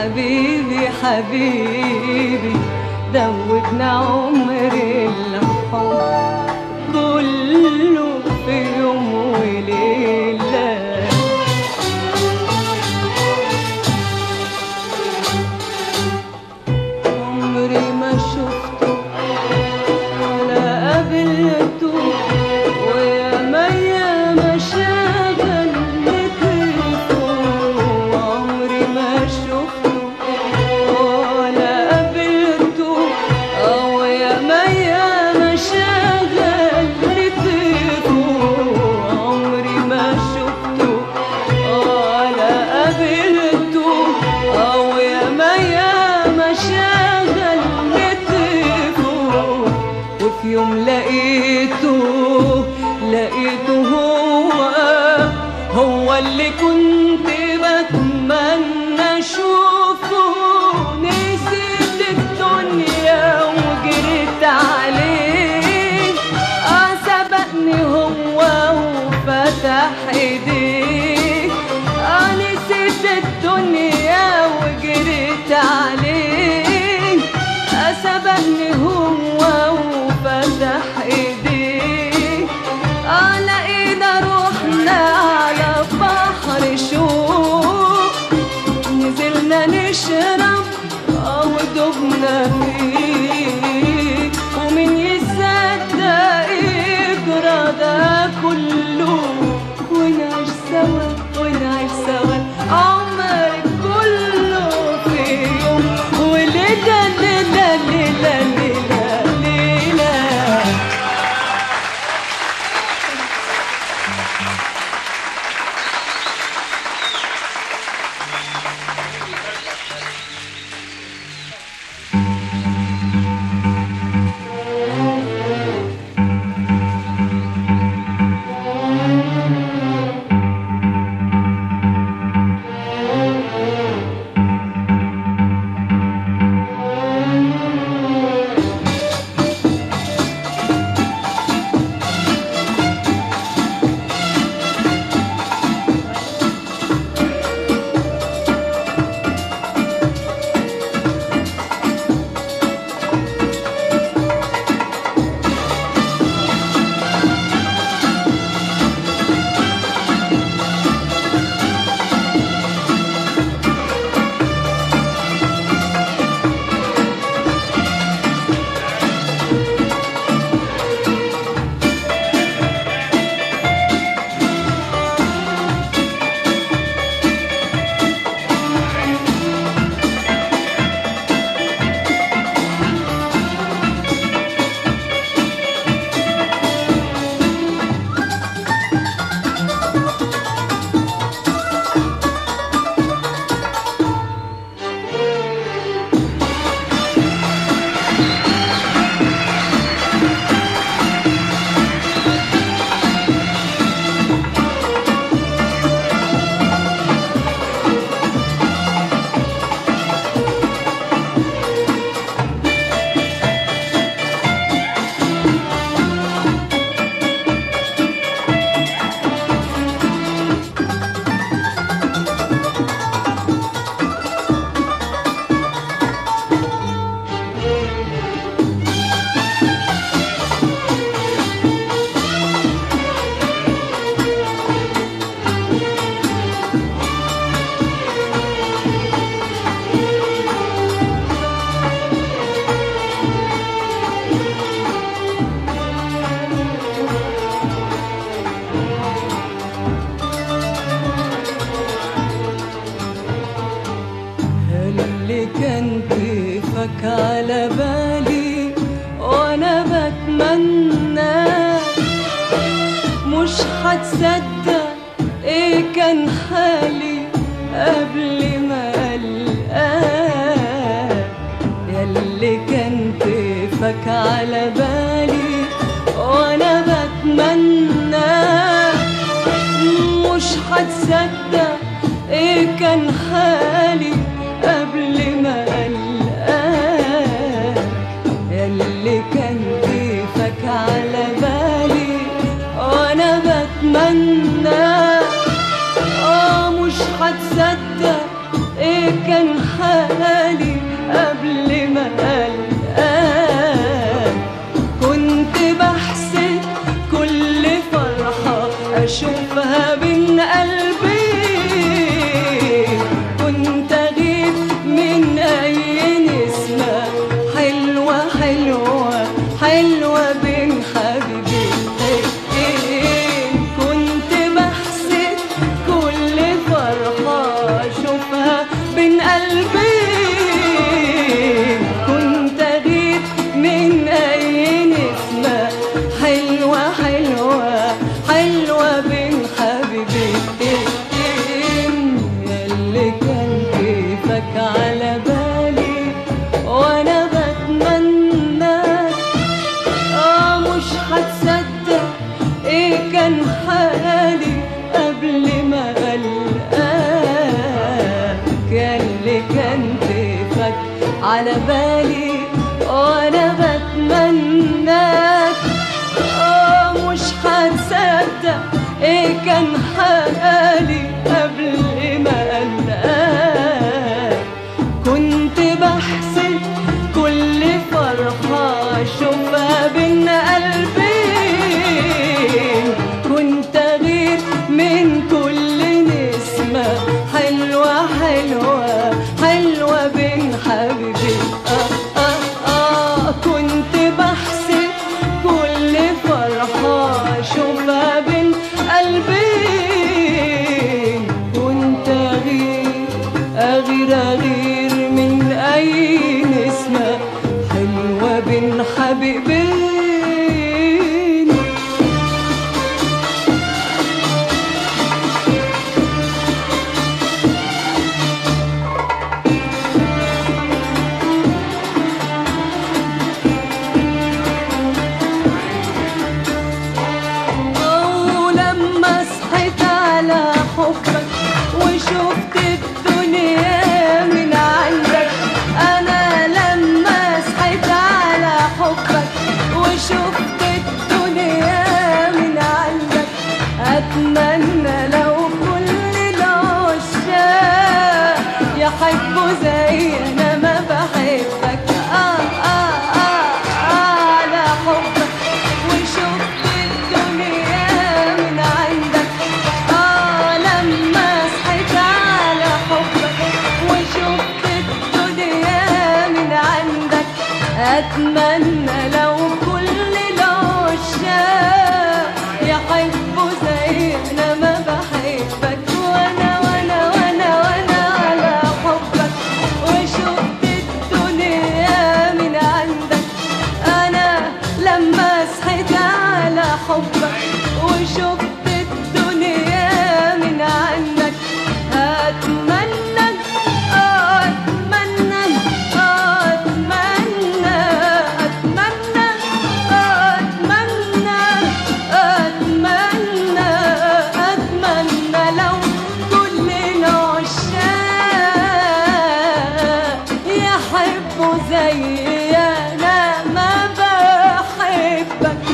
حبيبي حبيبي دوبنا عمر الحب كله في يوم وليلة عمري ما شفته ولا قابلته ويا ما يا ما شغل تليفون عمري ما شفته ولا قابلته أو يا ما يا ما شغل تليفون عمري ما شفته ولا قابلته أو يا ما يا ما شغل تليفون وفي يوم لقيته لقيته هو هو اللي كنت بتمنى اشوفه نسيت الدنيا وجريت عليه اه سبقني هو وفتح ايديه اه نسيت الدنيا وجريت عليه اه سبقني هو وفتح ايديه اه لقينا روحنا على بحر شوق نزلنا نشرب اه ودوبنا فيه ومن يصدق يجرى ده كله ونعيش سوا ونعيش سوا عمر كله في يوم وليلة ليلة ليلة ليلة ليلة اللي كان كيفك على بالي وانا بتمنى مش هتصدق ايه كان حالي قبل ما القاك ياللي كان كيفك على بالي وانا بتمنى مش هتصدق ايه كان حالي قبل ما القاك ياللي كان كيفك على بالي وانا بتمنى اه مش هتصدق ايه كان حالي على بالي وانا بتمناك اه مش هتصدق ايه كان حالي قبل ما القاك كنت بحسب كل فرحة اشوفها بين قلبين كنت غير من كل نسمة حلوة حلوة حلوة بين حبيبي آه آه آه كنت بحسب كل فرحة اشوفها بين قلبين كنت غير أغير أغير من أي نسمة حلوة بين حبيبين ولما صحيت على حبك وشفت الدنيا من عندك انا لما صحيت على حبك وشفت الدنيا من عندك اتمنى لو كل العشاق يحبوا زي انا ما بحبك آه آه آه على حبك وشفت الدنيا من عندك آه لما صحيت على حبك وشفت الدنيا من عندك أتمنى لو كل العشاق يحبوا زي أنا ما بحبك وأنا وأنا وأنا وأنا على حبك وشفت الدنيا من عندك أنا لما صحيت على حبك وشفت الدنيا من عندك أتمنى أتمنى أتمنى أتمنى أتمنى أتمنى أتمنى لو كل العشاق يحبوا زي أنا ما بحبك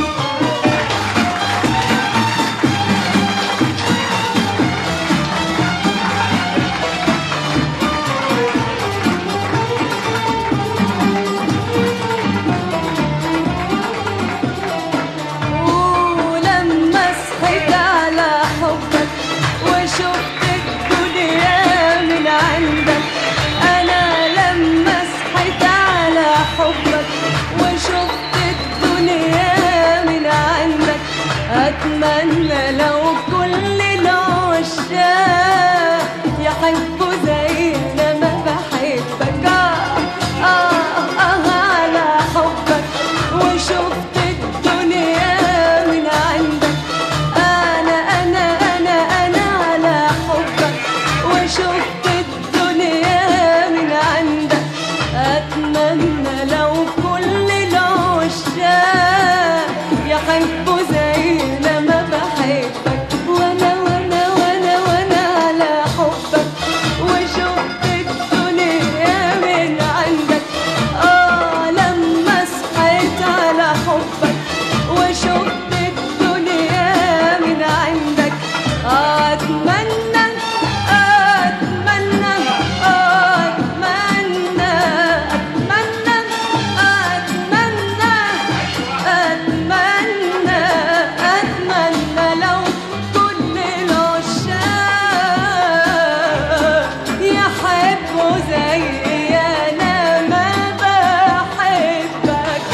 ولما صحيت على حبك وشفت الدنيا من عندك انا لما صحيت على حبك وشفت الدنيا من عندك اتمنى لو كل العشاق يحبوا زي انا ما بحبك آه آه آه على حبك وشفت الدنيا من عندك أنا أنا أنا أنا على حبك وشفت الدنيا من عندك أتمنى لو كل العشاق يحبوا زي أنا ما بحبك وأنا وأنا وأنا وأنا على حبك وشفت الدنيا من عندك آه لما صحيت على حبك وشفت الدنيا من عندك أتمنى أتمنى أتمنى أتمنى أتمنى أتمنى أتمنى لو كل العشاق يحبوا زي أنا ما بحبك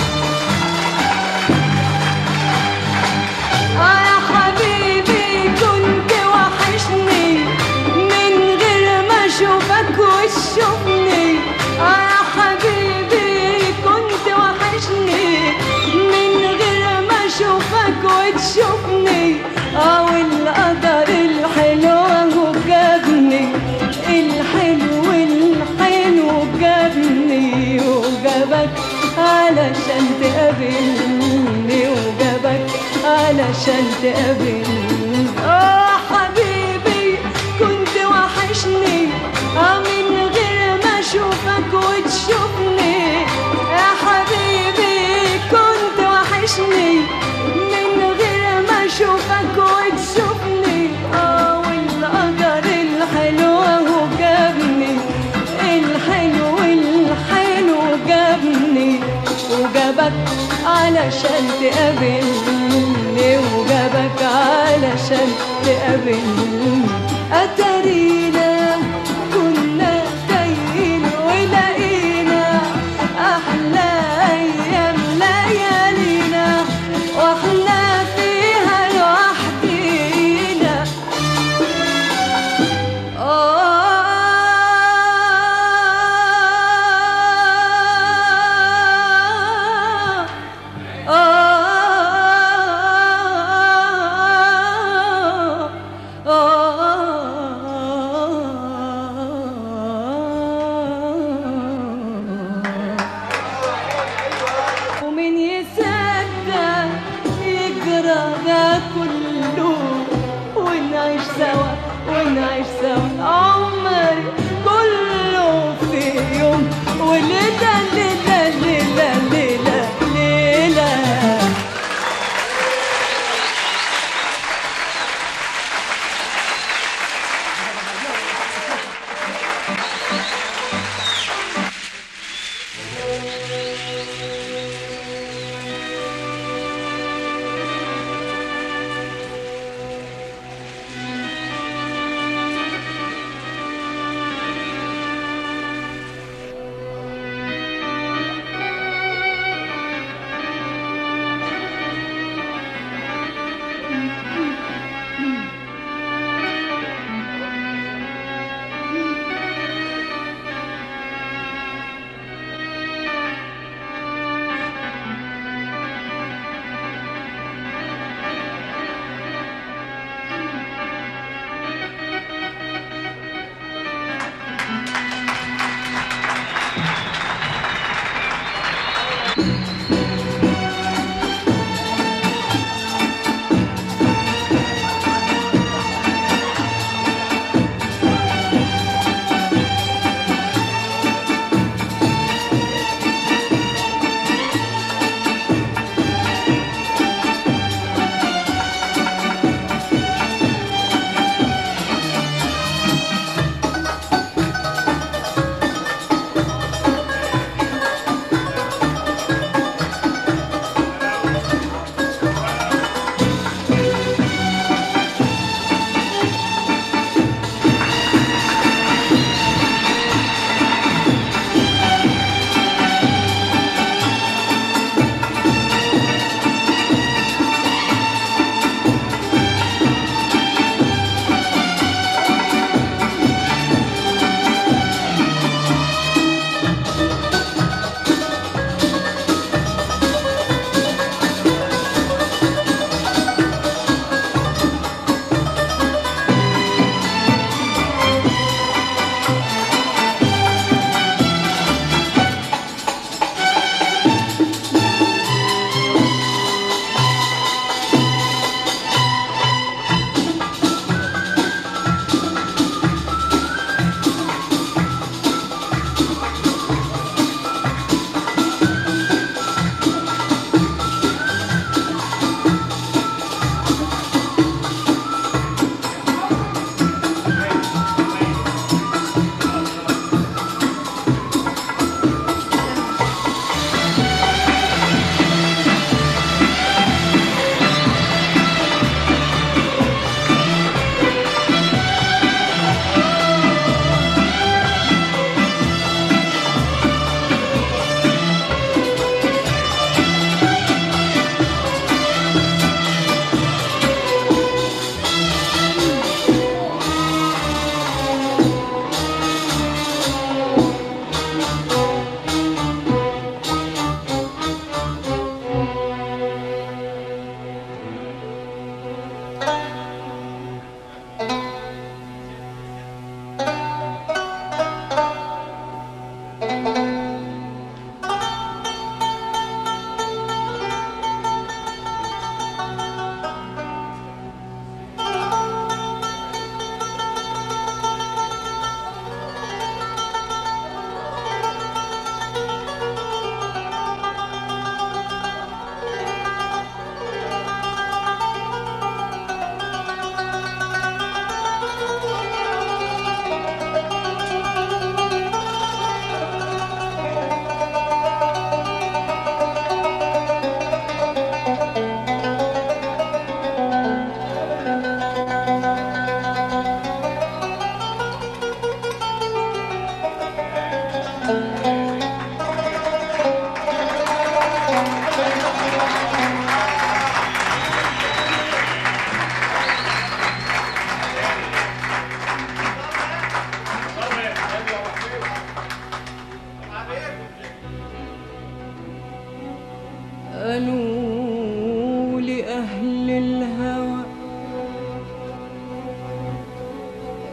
آه يا حبيبي كنت وحشني من غير ما اشوفك وتشوفني آه يا حبيبي كنت وحشني من غير ما اشوفك وتشوفني اه والقدر الحلو اهو جابني الحلو الحلو جابني وجابك علشان تقابلني وجابك علشان تقابلني اه حبيبي كنت وحشني اه من غير ما اشوفك وتشوفني علشان تقابلني وجابك علشان تقابلني أتارينا كنا تايهين ولقينا أحلى أيام ليالينا وإحنا فيها لوحدينا آه آه آه ومن يصدق يجرى ده كله ونعيش سوا ونعيش سوا عمري كله في يوم وليلة ليلة ليلة ليلة ليلة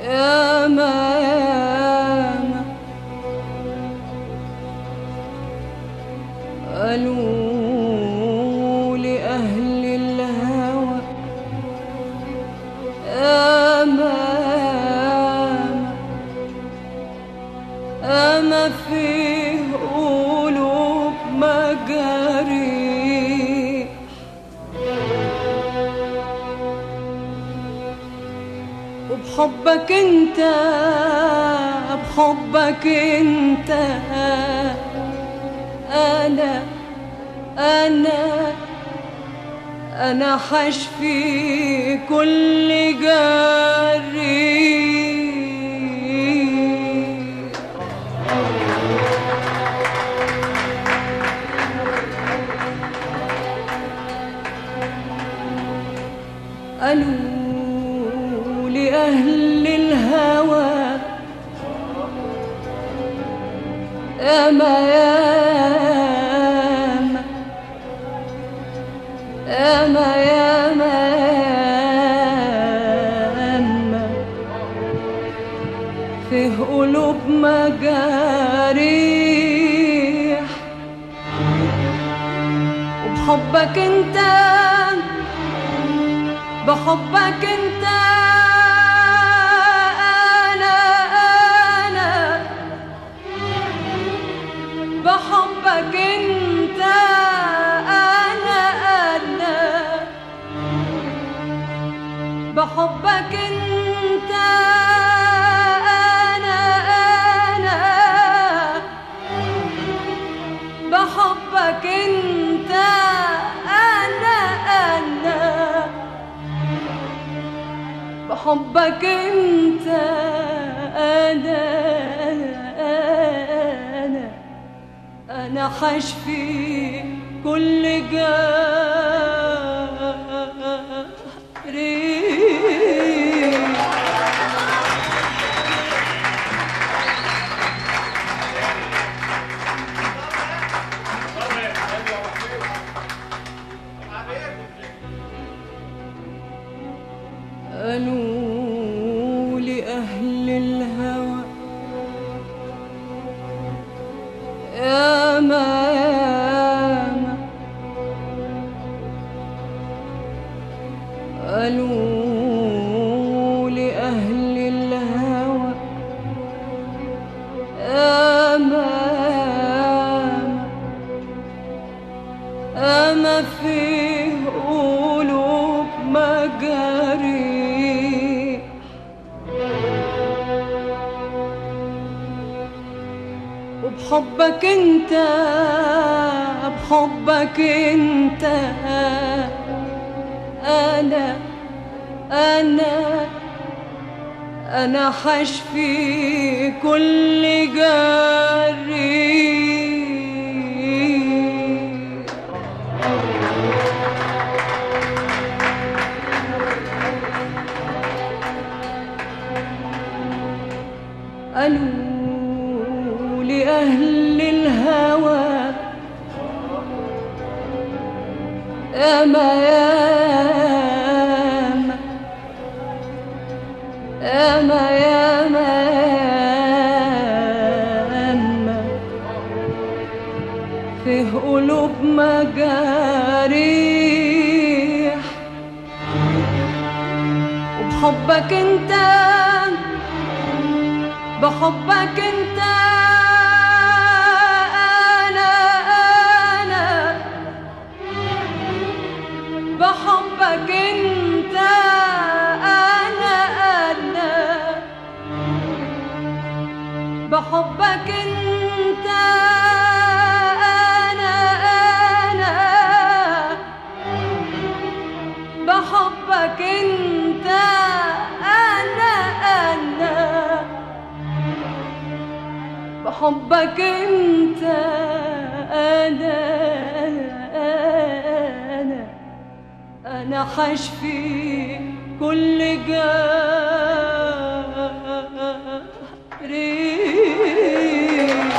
يا ما يا ما قالوا لأهل الهوى يا ما يا ما فيه قلوب مجاريح وبحبك انت بحبك انت انا انا انا حشفي كل جري قالوا لأهل الهوى يا ما يا ما يا ما يا ما فيه قلوب مجاريح وبحبك انت بحبك انت انا انا بحبك انت انا انا بحبك انت انا انا بحبك انت انا انا بحبك انت انا انا انا حشفي كل جاري قالوا لأهل الهوى يا ما يا ما قالوا لأهل الهوى يا ما يا ما أما فيه قلوب مجاريح وبحبك انت بحبك انت انا انا انا حشفي كل جري قالوا لأهل الهوى يا ما يا ما يا ما يا ما فيه قلوب مجاريح وبحبك انت بحبك انت انا انا بحبك انت انا انا بحبك انت انا انا بحبك انت انا انا بحبك انت انا انا انا حشفي كل جاري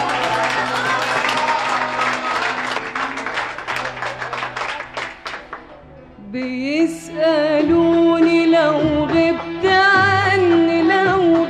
بيسألوني لو غبت عني لو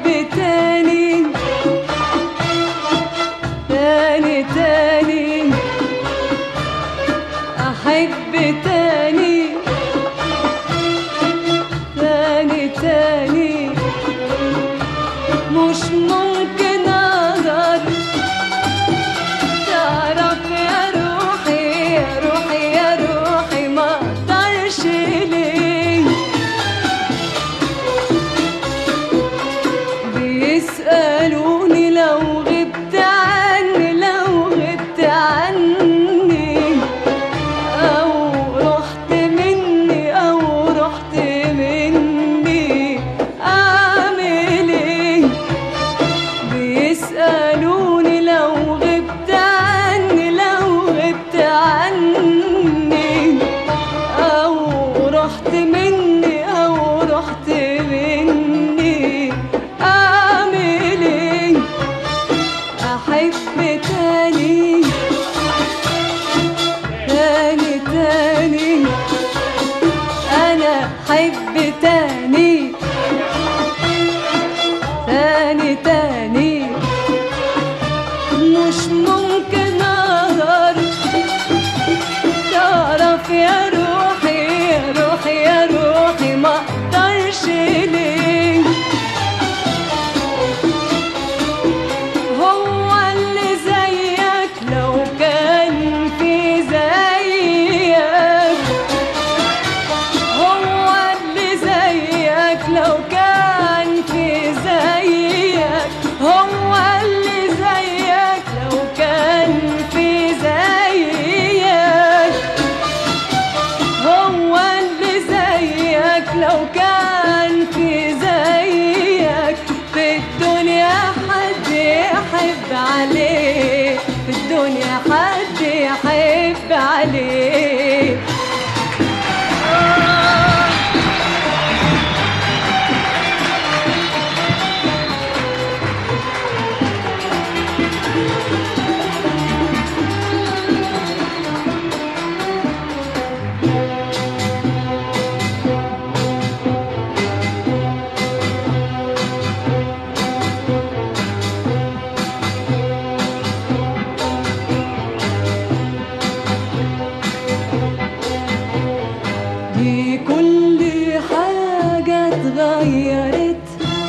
احب تاني تاني تاني احب تاني تاني تاني مش ممكن اقدر تعرف يا روحي يا روحي يا روحي ما اقدرش ليه بيسألوني لو غبت عني لو غبت عني أو رحت مني أو رحت مني أعمل إيه بيسألوني لو غبت عني لو غبت عني أو رحت مني أو رحت مني أعمل إيه أحب تاني تاني تاني أنا أحب تاني تاني تاني مش ممكن أقدر تعرف يا روحي يا روحي يا روحي ما أقدرش ليه هو اللي زيك لو كان في زيك هو اللي زيك لو كان في زيك هو اللي زيك لو كان في زيك هو اللي زيك لو كان في زيك في الدنيا حد يحب عليه في الدنيا حد يحب عليه دي كل حاجة اتغيرت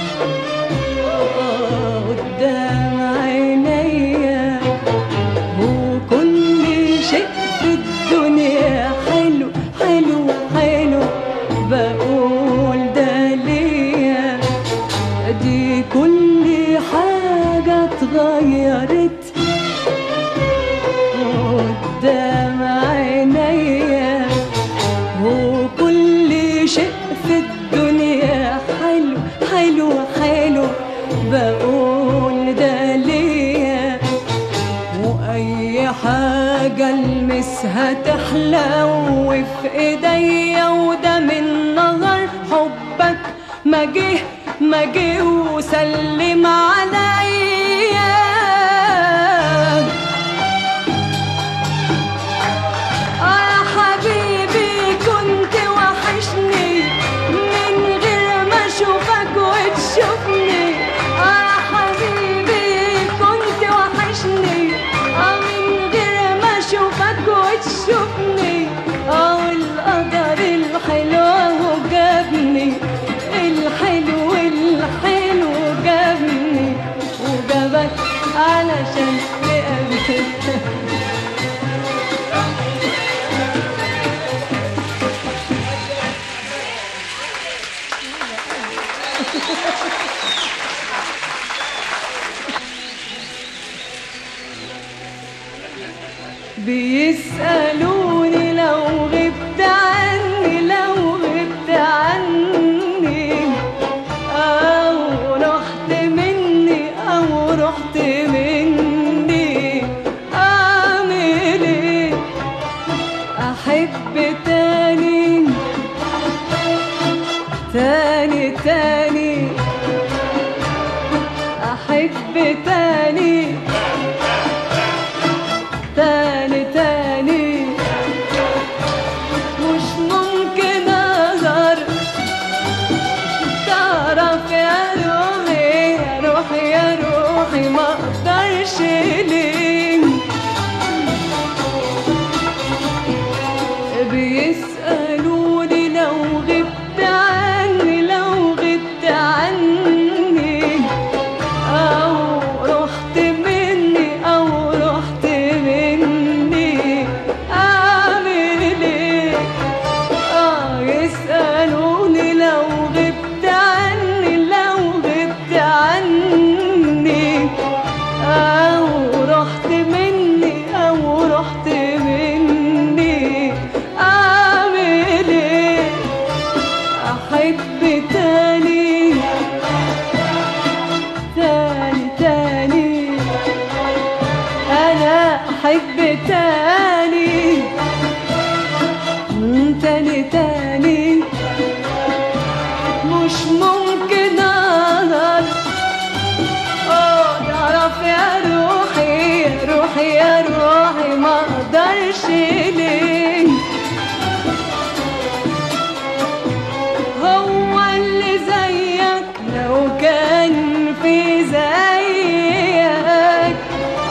آه، قدام عينيا وكل شيء في الدنيا حلو حلو حلو بقول ده ليا دي كل حاجة اتغيرت قدام عينيا وكل شيء في الدنيا حلو حلو حلو بقول ده ليا واي حاجة المسها تحلى وفي ايديا وده من نظر حبك ما جه ما جه وسلم عليا آه يا حبيبي كنت وحشني من غير ما اشوفك وتشوفني آه يا حبيبي كنت وحشني آه من غير ما اشوفك وتشوفني اه القدر الحلو اهو جابني الحلو الحلو جابني وجابك علشان تقابلك بيسألوني لو غبت عني لو غبت عني أو رحت مني أو رحت مني أعمل إيه أحب تاني تاني تاني أحب تاني تاني تاني مش ممكن اقدر تعرف يا روحي روحي ما اقدرش ليه بيسألوني لو غبت عني لو غبت عني أو رحت مني أو رحت مني أعمل إيه آه يسألوني لو غبت عني لو غبت عني أو رحت مني أو رحت مني أعمل إيه أحب تاني تاني تاني أنا أحب تاني مم، تاني تاني مش ممكن أقدر اه تعرف يا روحي يا روحي يا روحي ما اقدرش ليه هو اللي زيك لو كان في زيك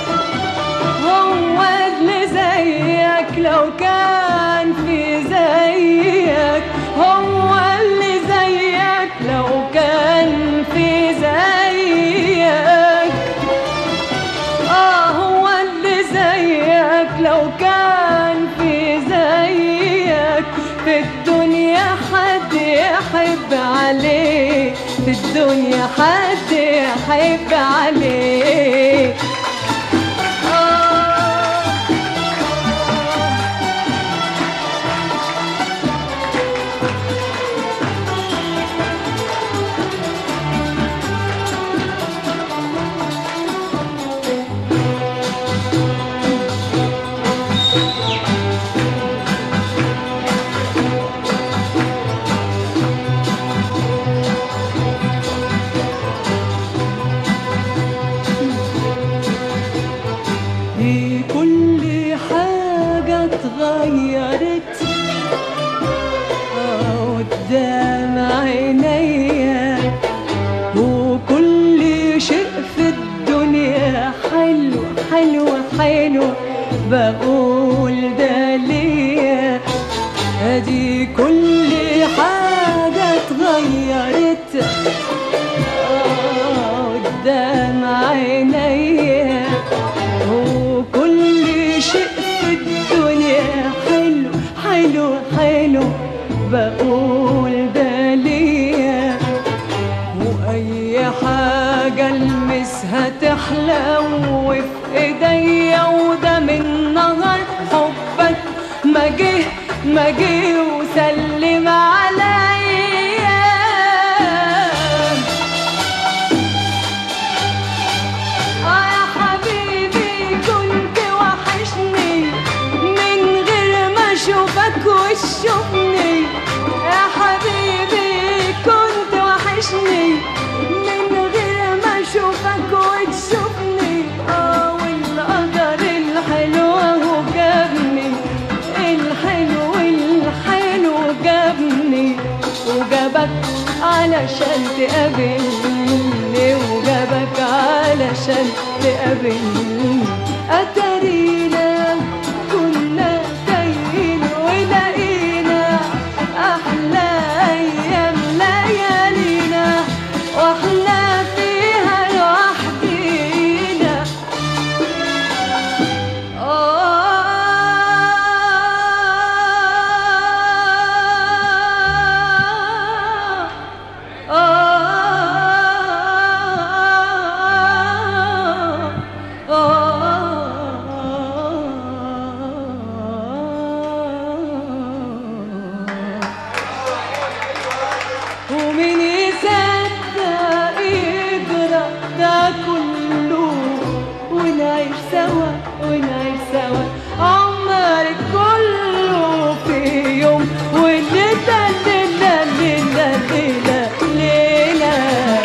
هو اللي زيك لو كان في زيك هو اللي زيك لو كان في زيك اه هو اللي زيك لو كان في زيك في الدنيا حد يحب عليه في الدنيا حد يحب عليه آه في كل حاجة اتغيرت آه، قدام عينيا وكل شيء في الدنيا حلو حلو حلو بقول ده ليا ادي كل حاجة اتغيرت آه، قدام عينيا وكل شيء في الدنيا حلو حلو حلو بقول ده ليا واي حاجة المسها تحلو في ايديا وده من نهر حبك ما جه ما جه وسلم عليا آه يا حبيبي كنت وحشني من غير ما اشوفك وتشوفني يا حبيبي كنت وحشني من غير ما اشوفك وتشوفني اه والقدر الحلو اهو جابني الحلو الحلو جابني وجابك علشان تقابلني وجابك علشان تقابلني أتارينا كنا تايهين ولقينا أحلى أيام ليالينا وإحنا فيها لوحدينا آه ومين يصدق يجرى ده كله ونعيش سوا ونعيش سوا عمرك كله في يوم والليلة ليلة ليلة ليلة ليلة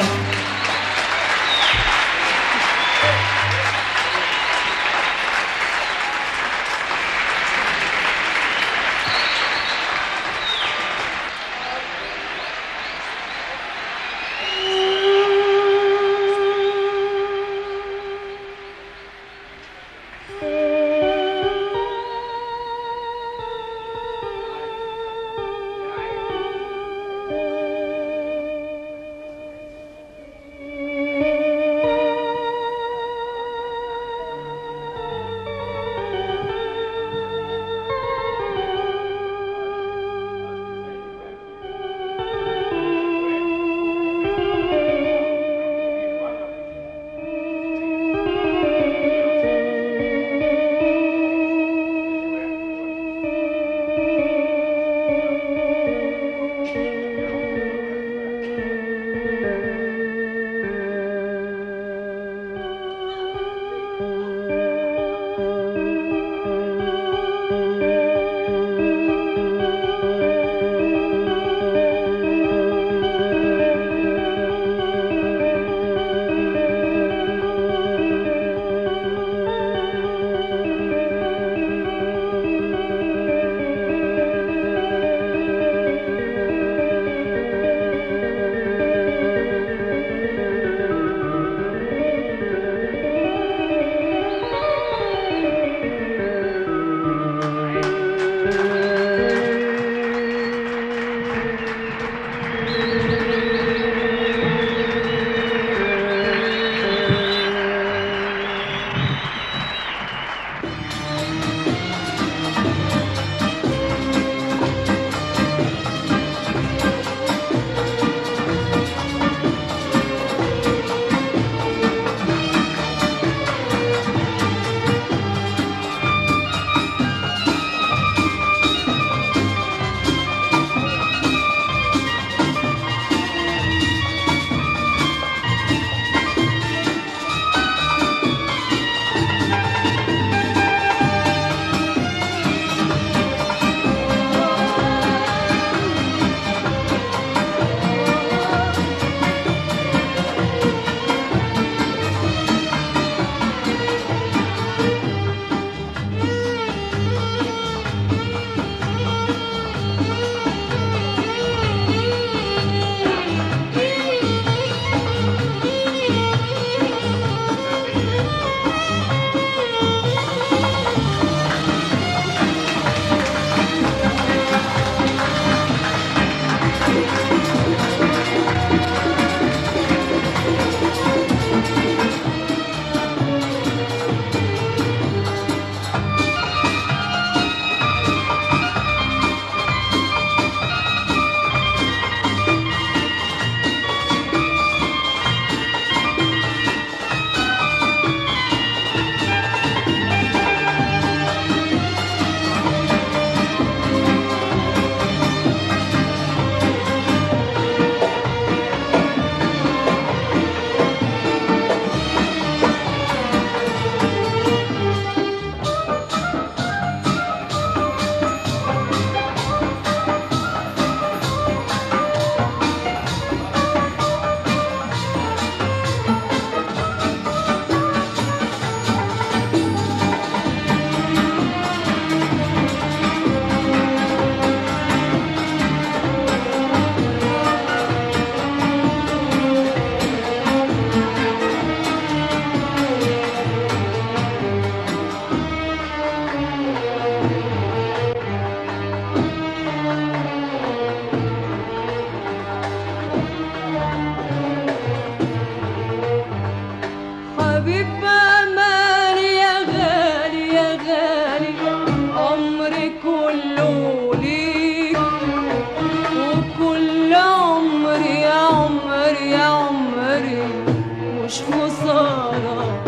مش خسارة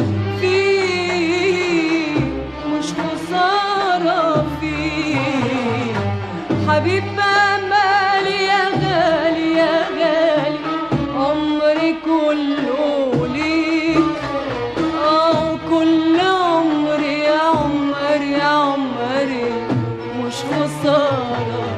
فيه مش خسارة فيه حبيب أمالي يا غالي يا غالي عمري كله ليك اه كل عمري يا عمري يا عمري مش خسارة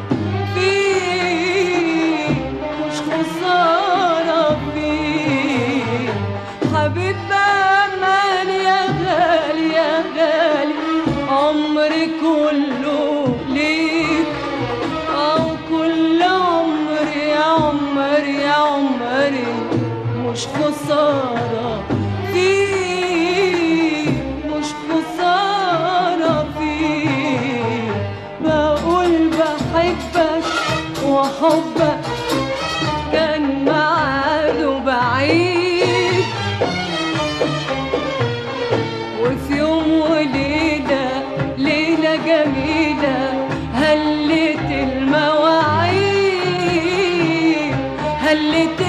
فيه مش خسارة فيه حبيب أمالي يا غالي يا غالي عمري كله ليك أو كل عمري يا عمري يا عمري مش خسارة فيه مش خسارة فيه بقول بحبك وحبك كان معاده بعيد وفي يوم وليلة ليلة جميلة هلت المواعيد هلت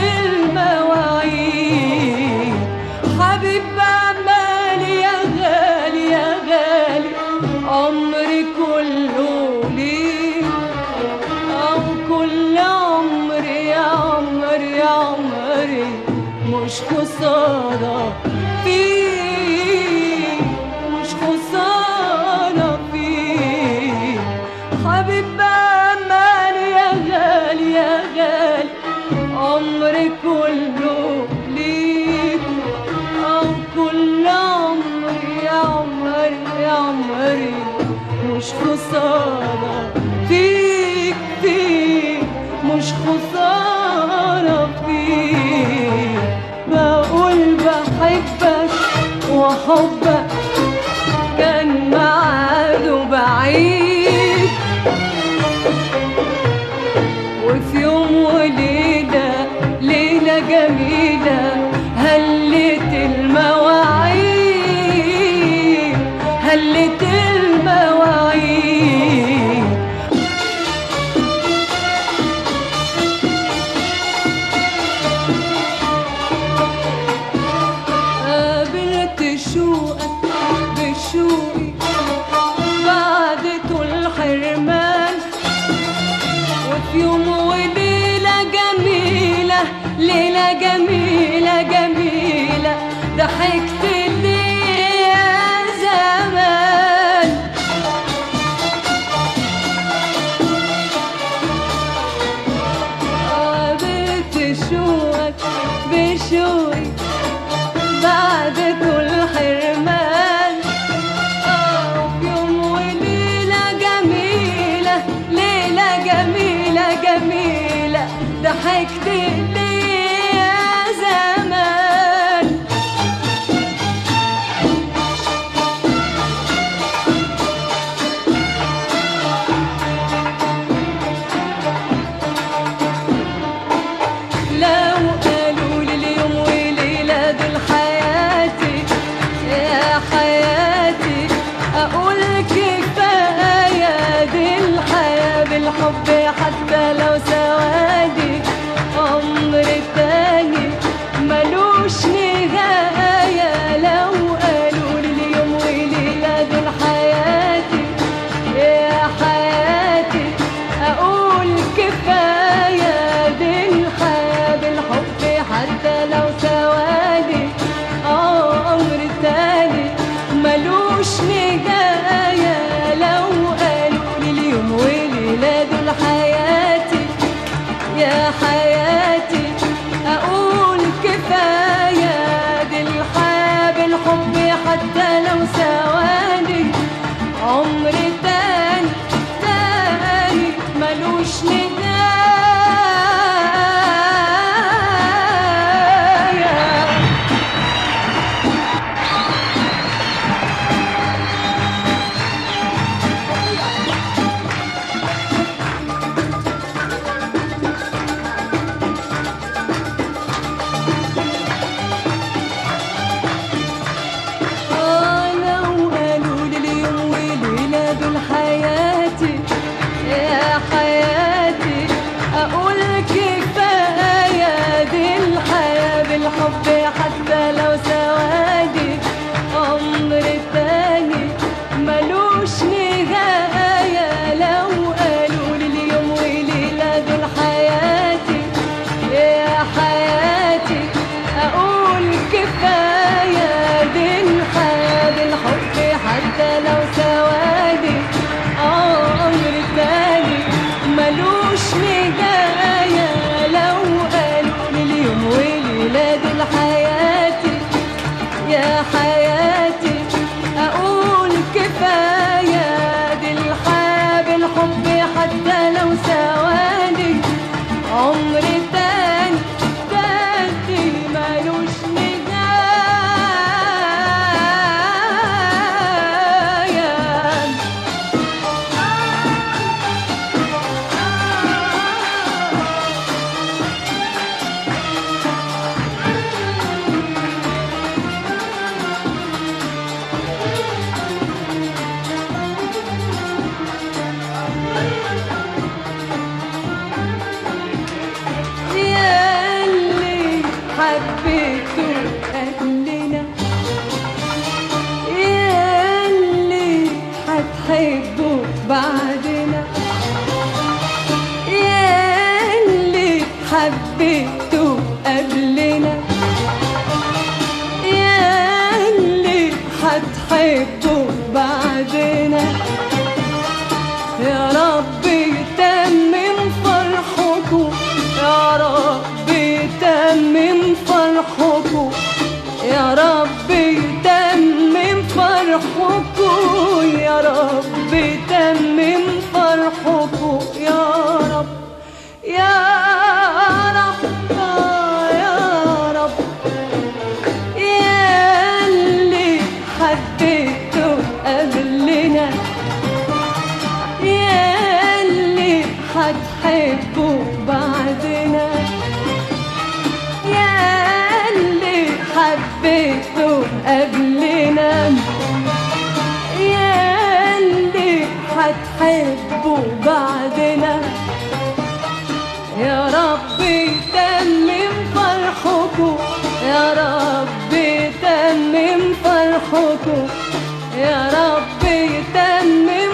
المواعيد حبيب أمالي يا غالي يا غالي عمري كله ليك أو كل عمري يا عمري يا عمري مش خسارة فيه مش خسارة فيه حبيب أمالي يا غالي يا غالي عمري كله ليك أو كل عمري يا عمري يا عمري مش خسارة فيك فيك مش خسارة فيك بقول بحبك وحبك كان معاده بعيد وفي يوم وليلة ليلة جميلة هلت المواعيد هلت المواعيد قابلت شوقك هتحبوا بعدنا يا رب يتمم فرحكم يا رب يتمم فرحكم يا رب يتمم فرحكم يا رب يتمم فرحكم يا رب يا رب يا رب يا اللي حددته قبلنا يا اللي هتحبه بعدنا يا اللي حبيته قبلنا يا اللي هتحبه بعدنا يا رب يتمم فرحكم يا رب يتمم فرحكم يا رب يتمم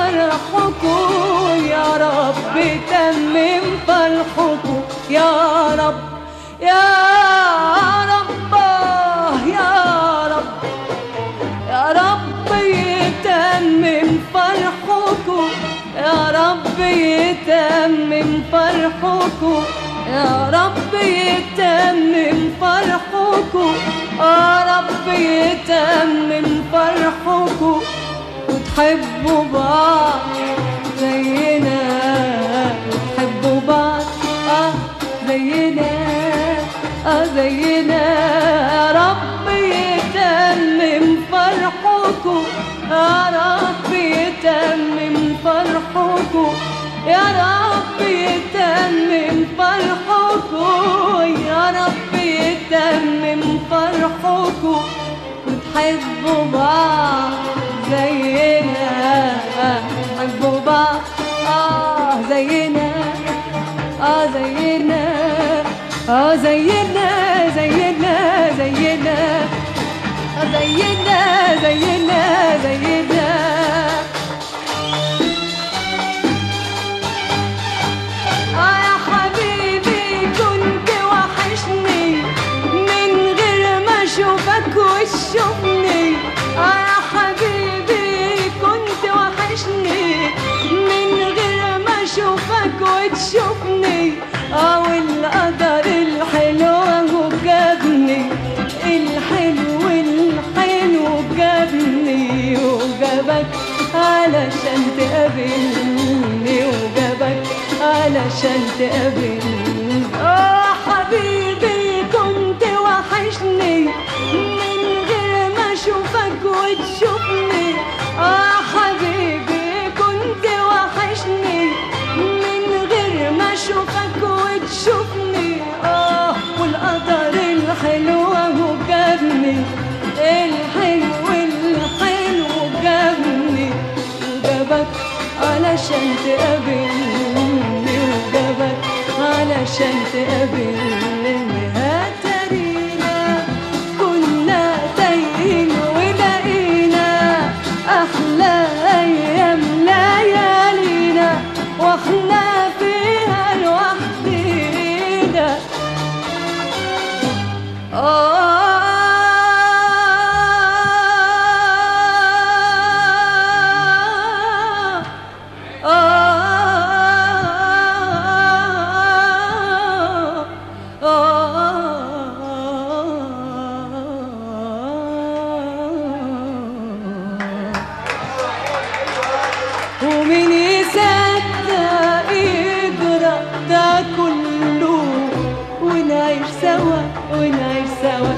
فرحكم يا رب يتمم فرحكم يا رب يا رب يا رب يا رب يتمم فرحكم يا رب يتمم فرحكم يا رب يتمم فرحكم يا رب يتمم فرحكم وتحبوا بعض زينا وتحبوا بعض اه زينا اه زينا يا رب يتمم فرحكم يا رب يتمم فرحكم يا رب يتمم فرحكم يا رب يتمم فرحكم وتحبوا بعض زينا تحبوا بعض اه زينا اه زينا اه زينا زينا زينا آه زينا زينا زينا آه يا حبيبي كنت وحشني من غير ما اشوفك وتشوفني آه يا حبيبي كنت وحشني من غير ما اشوفك وتشوفني اه والقدر الحلو اهو جابني الحلو الحلو جابني وجابك علشان تقابلني وجابك علشان تقابلني اه حبيبي كنت وحشني من غير ما اشوفك وتشوفني اه حبيبي كنت وحشني من غير ما اشوفك وتشوفني اه والقدر الحلو اهو جابني الحلو الحلو جابني وجابك علشان تقابلني وجابك علشان تقابلني هترينا كنا تايهين ولقينا احلى ايام ليالينا واحنا فيها لوحدينا آه آه آه ومين يصدق يجرى ده كله ونعيش سوا ونعيش سوا